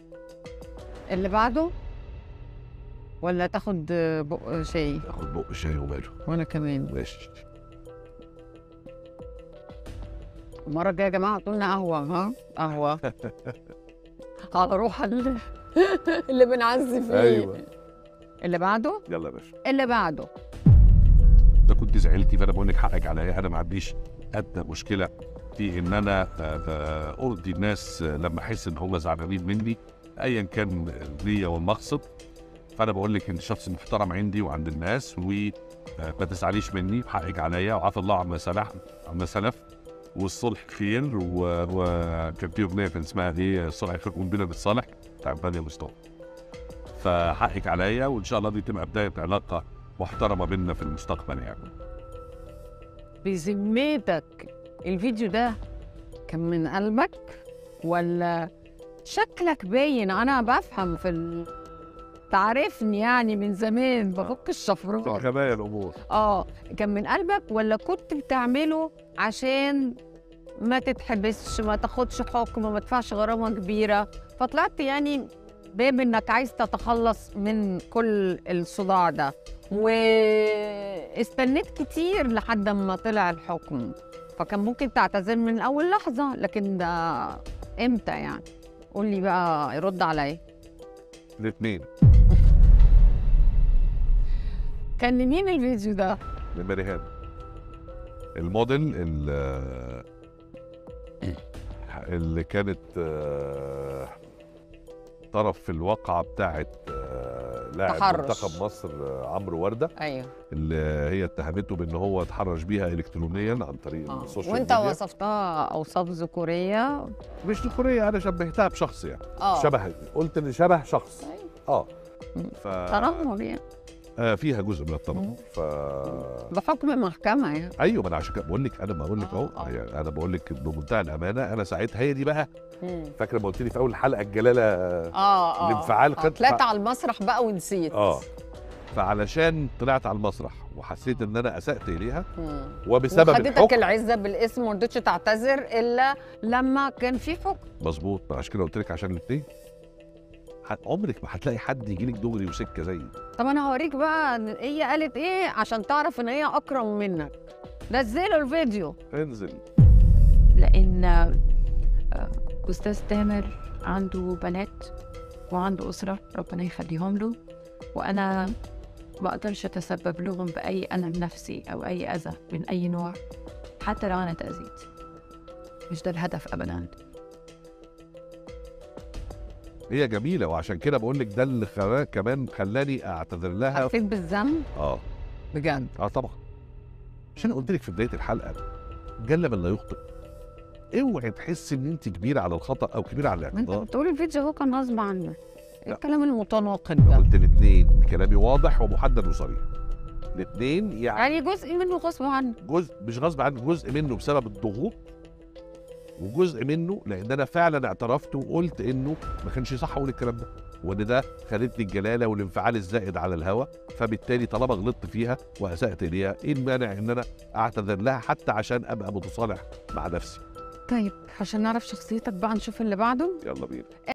اللي بعده ولا تاخد بق شاي اخد بق شاي وماله وانا كمان ماشي المره الجايه يا جماعه حطوا لنا قهوه ها قهوه على روح ال- اللي بنعزي فيه أيوة. اللي بعده يلا يا باشا اللي بعده ده كنت زعلتي فانا بقول لك حقك عليا انا ما عنديش ادنى مشكله في ان انا آه، آه، ارضي الناس آه، لما احس ان هم زعلانين مني ايا كان النيه والمقصد فانا بقول لك ان شخص محترم عندي وعند الناس وما تزعليش مني حقك عليا وعفى الله عما سلف عما سلف والصلح خير و- وكان في اغنيه كان اسمها ايه الصلح خير قنبله بالصالح بتاع فادي مصطفى فحقك عليا وان شاء الله دي تبقى بدايه علاقه محترمه بينا في المستقبل يعني بذمتك الفيديو ده كان من قلبك ولا شكلك باين انا بفهم في ال... تعرفني يعني من زمان بفك الشفرات خبايا الامور اه كان من قلبك ولا كنت بتعمله عشان ما تتحبسش ما تاخدش حكم ما تدفعش غرامه كبيره فطلعت يعني باب انك عايز تتخلص من كل الصداع ده واستنيت كتير لحد ما طلع الحكم فكان ممكن تعتذر من اول لحظه لكن ده امتى يعني قول لي بقى يرد عليا الاثنين كان لمين الفيديو ده لمريهان الموديل ال- اللي كانت آه، طرف في الواقعة بتاعت آه، لاعب تحرش. منتخب مصر آه، عمرو وردة ايوه اللي هي اتهمته بان هو اتحرش بيها الكترونيا عن طريق آه. السوشيال وانت ميديا وصفتها اوصاف ذكوريه مش ذكورية انا شبهتها بشخص يعني اه شبه قلت ان شبه شخص أيوة. اه مم. ف تنمر يعني آه فيها جزء من مم. التنمر ف بحكم محكمه يعني ايوه ما انا عشان كده بقول لك انا بقول لك آه، اهو آه. يعني انا بقول لك بمنتهى الامانه انا ساعتها هي دي بقى فاكره ما قلت لي في اول حلقه الجلاله اه اه الانفعال آه. خد- طلعت على المسرح بقى ونسيت اه فعلشان طلعت على المسرح وحسيت ان انا اسات اليها مم. وبسبب وخدتك الحكم العزه بالاسم ما رضيتش تعتذر الا لما كان في حكم مظبوط ما عشان كده قلت لك عشان الاثنين عمرك ما هتلاقي حد يجي لك دغري وسكه زيي طب انا هوريك بقى إن هي قالت ايه عشان تعرف ان هي اكرم منك نزلوا الفيديو انزل لان آه، استاذ تامر عنده بنات وعنده اسره ربنا يخليهم له وانا ما اقدرش اتسبب لهم باي الم نفسي او اي اذى من اي نوع حتى لو انا اتاذيت مش ده الهدف ابدا هي جميله وعشان كده بقول لك ده اللي خلا كمان خلاني اعتذر لها حسيت بالذنب اه بجد اه طبعا عشان قلت لك في بدايه الحلقه جل من لا يخطئ اوعي تحس ان انت كبيره على الخطا او كبيره على ما انت الاعتذار بتقول الفيديو هو كان غصب عنك ايه لا. الكلام المتناقض ده قلت الاثنين كلامي واضح ومحدد وصريح الاثنين يعني يعني جزء منه غصب عنك جزء مش غصب عني جزء منه بسبب الضغوط وجزء منه لان انا فعلا اعترفت وقلت انه ما كانش صح اقول الكلام ده وان ده خدتني الجلاله والانفعال الزائد على الهوا فبالتالي طالما غلطت فيها واسات اليها ايه المانع ان انا اعتذر لها حتى عشان ابقى متصالح مع نفسي طيب عشان نعرف شخصيتك بقى نشوف اللي بعده يلا بينا